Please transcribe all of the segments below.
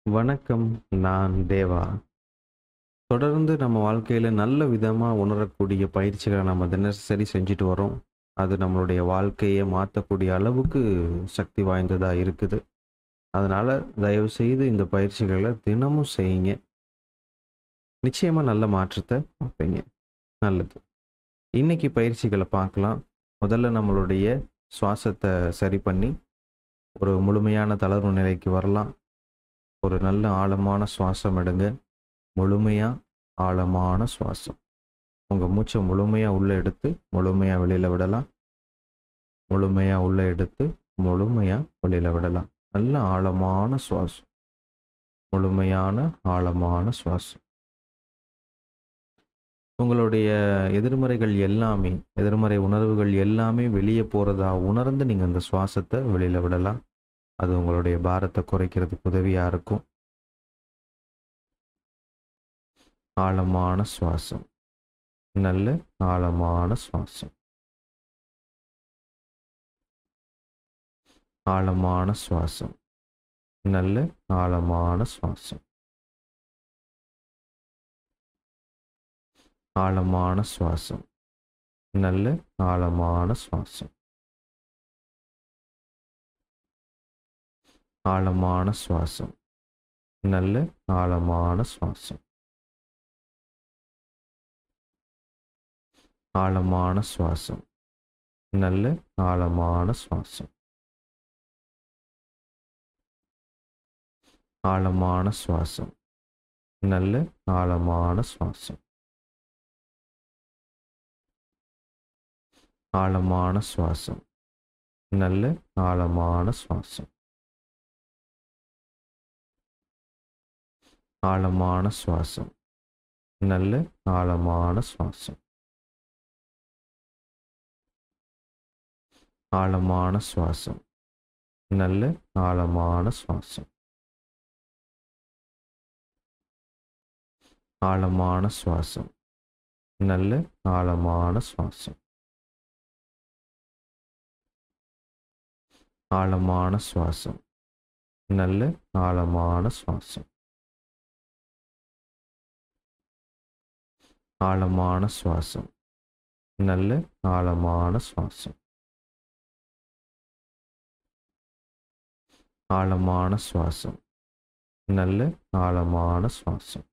வணக்கம். நான் தேவா. தொடர்ந்து நம்ம வாழ்க்கையில நல்ல விதமா உணரக்கூடிய பயிற்சிகள நம்ம தினசரி செஞ்சுட்டு வரோம். அது நம்மளுடைய வாழ்க்கைய மாத்தக்கூடிய அளவுக்கு சக்தி வாய்ந்ததா இருக்குது. அதனால தயவுசெய்து இந்த பயிற்சிகள தினமும் செய்யுங்க. நிச்சயமா நல்ல மாற்றத்த பார்ப்பீங்க. நல்லது. இன்னைக்கு பயிற்சிகள பார்க்கலாம். முதல்ல நம்மளுடைய சுவாசத்த சரி பண்ணி, ஒரு முழுமையான தளர்வு நிலைக்கு வரலாம். ஒரு நல்ல ஆழமான சுவாசம் எடுங்க. முழுமையா ஆழமான சுவாசம். உங்க மூச்ச முழுமையா உள்ள எடுத்து, முழுமையா வெளியில விடலாம். முழுமையா உள்ள எடுத்து, முழுமையா வெளியில விடலாம். நல்ல ஆழமான சுவாசம். முழுமையான ஆழமான சுவாசம். உங்களுடைய எதிர்மறைகள் எல்லாமே, எதிர்மறை உணர்வுகள் எல்லாமே வெளிய போறதா உணர்ந்து நீங்க அந்த சுவாசத்த வெளியில விடலாம். அது உங்களுடைய பாரத்த குறைக்கிறதுக்கு உதவியா இருக்கும். ஆழமான சுவாசம். நல்ல ஆழமான சுவாசம். ஆழமான சுவாசம். நல்ல ஆழமான சுவாசம். ஆழமான சுவாசம். நல்ல ஆழமான சுவாசம். ஆழமான சுவாசம். நல்ல ஆழமான சுவாசம். ஆழமான சுவாசம். நல்ல ஆழமான சுவாசம். ஆழமான சுவாசம். நல்ல ஆழமான சுவாசம். ஆழமான சுவாசம். நல்ல ஆழமான சுவாசம். ஆழமான சுவாசம். நல்ல ஆழமான சுவாசம். ஆழமான சுவாசம். நல்ல ஆழமான சுவாசம். ஆழமான சுவாசம். நல்ல ஆழமான சுவாசம். ஆழமான சுவாசம். நல்ல ஆழமான சுவாசம். ஆழமான சுவாசம். நல்ல ஆழமான சுவாசம். ஆழமான சுவாசம். நல்ல ஆழமான சுவாசம்.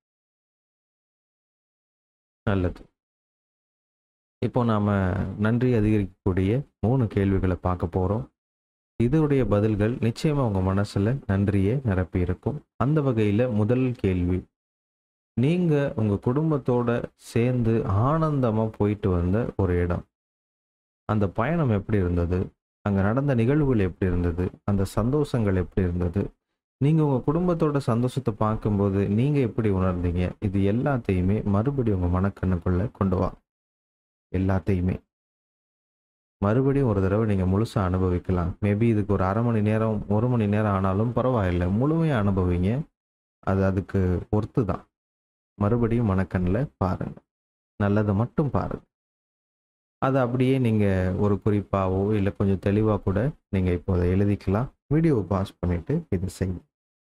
நல்லது. இப்போ நாம நன்றி அதிகரிக்கக்கூடிய 3 கேள்விகள பார்க்க போறோம். இதனுடைய பதில்கள் நிச்சயமா உங்க மனசுல நன்றிய நிரப்பியிருக்கும். அந்த வகையில முதல் கேள்வி. நீங்க உங்க குடும்பத்தோட சேர்ந்து ஆனந்தமா போயிட்டு வந்த ஒரு இடம். அந்த பயணம் எப்படி இருந்தது? அங்க நடந்த நிகழ்வுகள் எப்படி இருந்தது? அந்த சந்தோஷங்கள் எப்படி இருந்தது? நீங்க உங்க குடும்பத்தோட சந்தோஷத்த பார்க்கும்போது நீங்க எப்படி உணர்ந்தீங்க? இது எல்லாத்தையுமே மறுபடியும் உங்க மனக்கண்ணுக்குள்ள கொண்டு வா. எல்லாத்தையுமே. மறுபடியும் ஒரு தடவ நீங்க முழுசா அனுபவிக்கலாம். மேபி இதுக்கு ஒரு 1/2 மணி நேரம், 1 மணி நேரம் ஆனாலும் பரவாயில்ல. முழுமையா அனுபவிங்க. அது அதுக்கு ஒர்த்து தான். மறுபடியும் மனக்கண்ல பாருங்க. நல்லத மட்டும் பாருங்க. அத அப்படியே நீங்க ஒரு குறிப்பாவோ, இல்ல கொஞ்சம் தெளிவா கூட நீங்க இப்போ அத எழுதிக்கலாம். வீடியோவ பாஸ் பண்ணிட்டு இத செய்யுங்க.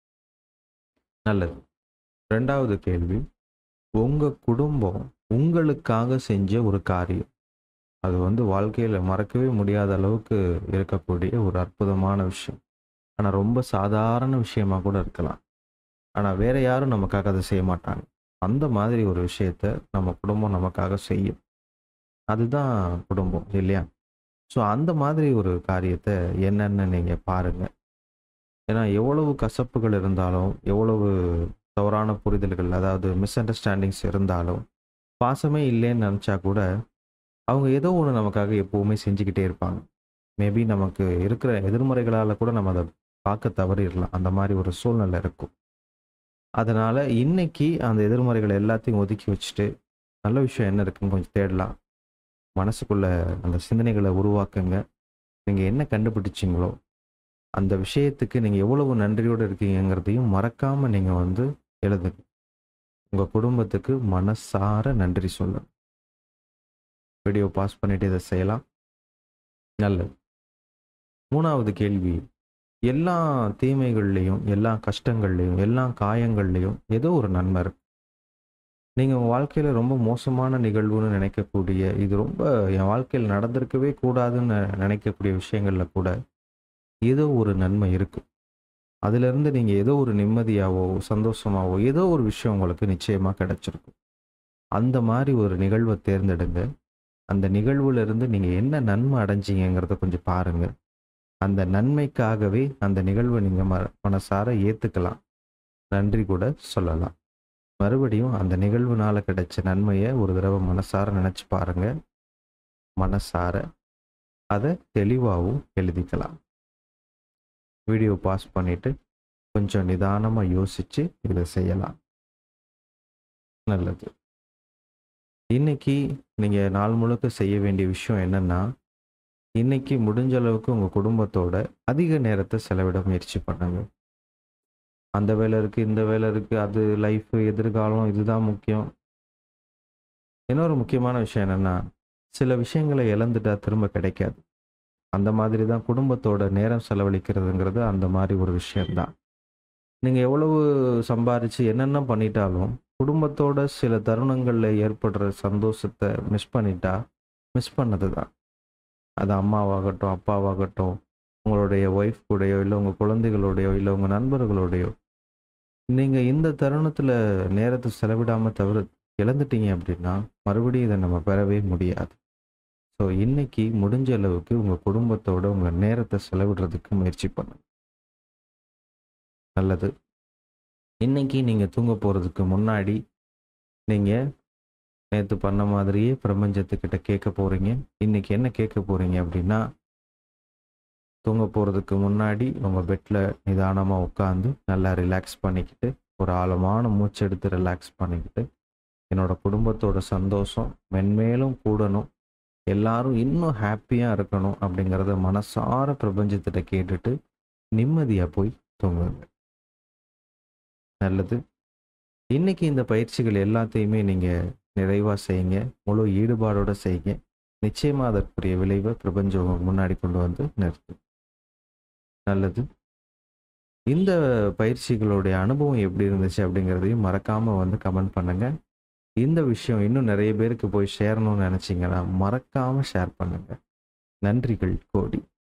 நல்லது. 2வது கேள்வி. உங்க குடும்பம் உங்களுக்காக செஞ்ச ஒரு காரியம். அது வந்து வாழ்க்கையில மறக்கவே முடியாத அளவுக்கு இருக்கக்கூடிய ஒரு அற்புதமான விஷயம். ஆனா ரொம்ப சாதாரண விஷயமா கூட இருக்கலாம். ஆனா வேற யாரும் நமக்காக அத செய்ய மாட்டாங்க. அந்த மாதிரி ஒரு விஷயத்த நம்ம குடும்பம் நமக்காக செய்யும். அதுதான் குடும்பம் இல்லையா? ஸோ அந்த மாதிரி ஒரு காரியத்த என்னன்னு நீங்க பாருங்க. ஏன்னா எவ்வளவு கசப்புகள் இருந்தாலும், எவ்வளவு தவறான புரிதல்கள் அதாவது மிஸ் அண்டர்ஸ்டாண்டிங்ஸ் இருந்தாலும், பாசமே இல்லைன்னு நெனச்சா கூட, அவங்க ஏதோ ஒண்ணு நமக்காக எப்பவுமே செஞ்சுக்கிட்டே இருப்பாங்க. மேபி நமக்கு இருக்கிற எதிர்மறைகளால கூட நம்ம அத பார்க்க தவறிறலாம். அந்த மாரி ஒரு சூழ்நிலை இருக்கும். அதனால இன்னைக்கு அந்த எதிர்மறைகள எல்லாத்தையும் ஒதுக்கி வச்சுட்டு, நல்ல விஷயம் என்ன இருக்குன்னு கொஞ்சம் தேடலாம். மனசுக்குள்ள அந்த சிந்தனைகள உருவாக்குங்க. நீங்க என்ன கண்டுபிடிச்சீங்களோ, அந்த விஷயத்துக்கு நீங்க எவ்வளவு நன்றியோட இருக்கீங்கங்கிறதையும் மறக்காம நீங்க வந்து எழுதுங்க. உங்க குடும்பத்துக்கு மனசார நன்றி சொல்லுங்க. வீடியோ பாஸ் பண்ணிட்டு இத செய்யலாம். நல்லது. 3வது கேள்வி. எல்லா தீமைகள்லையும் எல்லா கஷ்டங்கள்லையும் எல்லா காயங்கள்லையும் ஏதோ ஒரு நன்மை இருக்கு நீங்கள் உங்கள் வாழ்க்கையில் ரொம்ப மோசமான நிகழ்வுன்னு நினைக்கக்கூடிய இது ரொம்ப என் வாழ்க்கையில் நடந்திருக்கவே கூடாதுன்னு நினைக்கக்கூடிய விஷயங்களில் கூட ஏதோ ஒரு நன்மை இருக்கும் அதிலிருந்து நீங்கள் ஏதோ ஒரு நிம்மதியாவோ சந்தோஷமாவோ ஏதோ ஒரு விஷயம் உங்களுக்கு நிச்சயமாக கிடைச்சிருக்கும் அந்த மாதிரி ஒரு நிகழ்வை தேர்ந்தெடுங்க அந்த நிகழ்வுல இருந்து நீங்கள் என்ன நன்மை அடைஞ்சீங்கிறத கொஞ்சம் பாருங்க அந்த நன்மைக்காகவே அந்த நிகழ்வை நீங்கள் ம மனசார ஏற்றுக்கலாம் நன்றி கூட சொல்லலாம் மறுபடியும் அந்த நிகழ்வுனால கிடைச்ச நன்மையை ஒரு தடவை மனசார நினச்சி பாருங்க மனசார அதை தெளிவாகவும் எழுதிக்கலாம் வீடியோ பாஸ் பண்ணிட்டு கொஞ்சம் நிதானமாக யோசிச்சு இதை செய்யலாம் நல்லது இன்னைக்கு நீங்கள் நாள் முழுக்க செய்ய வேண்டிய விஷயம் என்னன்னா இன்னைக்கு முடிஞ்ச அளவுக்கு உங்கள் குடும்பத்தோட அதிக நேரத்தை செலவிட முயற்சி பண்ணுங்க அந்த வேலை இருக்குது இந்த வேலை இருக்குது அது லைஃப் எதிர்காலம் இதுதான் முக்கியம் இன்னொரு முக்கியமான விஷயம் என்னென்னா சில விஷயங்களை இழந்துட்டா திரும்ப கிடைக்காது அந்த மாதிரி தான் குடும்பத்தோட நேரம் செலவழிக்கிறதுங்கிறது அந்த மாதிரி ஒரு விஷயம்தான் நீங்கள் எவ்வளவு சம்பாரித்து என்னென்ன பண்ணிட்டாலும் குடும்பத்தோட சில தருணங்களில் ஏற்படுற சந்தோஷத்தை மிஸ் பண்ணிட்டா மிஸ் பண்ணது தான் அது அம்மாவாகட்டும் அப்பாவாகட்டும் உங்களுடைய ஒய்ஃப் கூடயோ இல்லை உங்கள் குழந்தைகளோடையோ இல்லை உங்கள் நண்பர்களோடையோ நீங்கள் இந்த தருணத்தில் நேரத்தை செலவிடாமல் தவிர இழந்துட்டீங்க அப்படின்னா மறுபடியும் இதை நம்ம பெறவே முடியாது ஸோ இன்னைக்கு முடிஞ்ச அளவுக்கு உங்கள் குடும்பத்தோட உங்கள் நேரத்தை செலவிடுறதுக்கு முயற்சி பண்ணுங்க நல்லது இன்னைக்கு நீங்கள் தூங்க போகிறதுக்கு முன்னாடி நீங்கள் நேற்று பண்ண மாதிரியே பிரபஞ்சத்துக்கிட்ட கேட்க போகிறீங்க இன்னைக்கு என்ன கேட்க போகிறீங்க அப்படின்னா தூங்க போகிறதுக்கு முன்னாடி உங்கள் பெட்டில் நிதானமாக உட்காந்து நல்லா ரிலாக்ஸ் பண்ணிக்கிட்டு ஒரு ஆழமான மூச்சு எடுத்து ரிலாக்ஸ் பண்ணிக்கிட்டு என்னோட குடும்பத்தோட சந்தோஷம் மென்மேலும் கூடணும் எல்லாரும் இன்னும் ஹாப்பியாக இருக்கணும் அப்படிங்கிறத மனசார பிரபஞ்சத்திட்ட கேட்டுட்டு நிம்மதியாக போய் தூங்குங்க நல்லது இன்னைக்கு இந்த பயிற்சிகள் எல்லாத்தையுமே நீங்கள் நிறைவாக செய்யுங்க முழு ஈடுபாடோட செய்யுங்க நிச்சயமாக அதற்குரிய விளைவை பிரபஞ்சம் உங்க முன்னாடி கொண்டு வந்து நிறுத்து நல்லது இந்த பயிற்சிகளுடைய அனுபவம் எப்படி இருந்துச்சு அப்படிங்கிறதையும் மறக்காமல் வந்து கமெண்ட் பண்ணுங்கள் இந்த விஷயம் இன்னும் நிறைய பேருக்கு போய் சேரணும்னு நினச்சிங்கன்னா மறக்காமல் ஷேர் பண்ணுங்கள் நன்றிகள் கோடி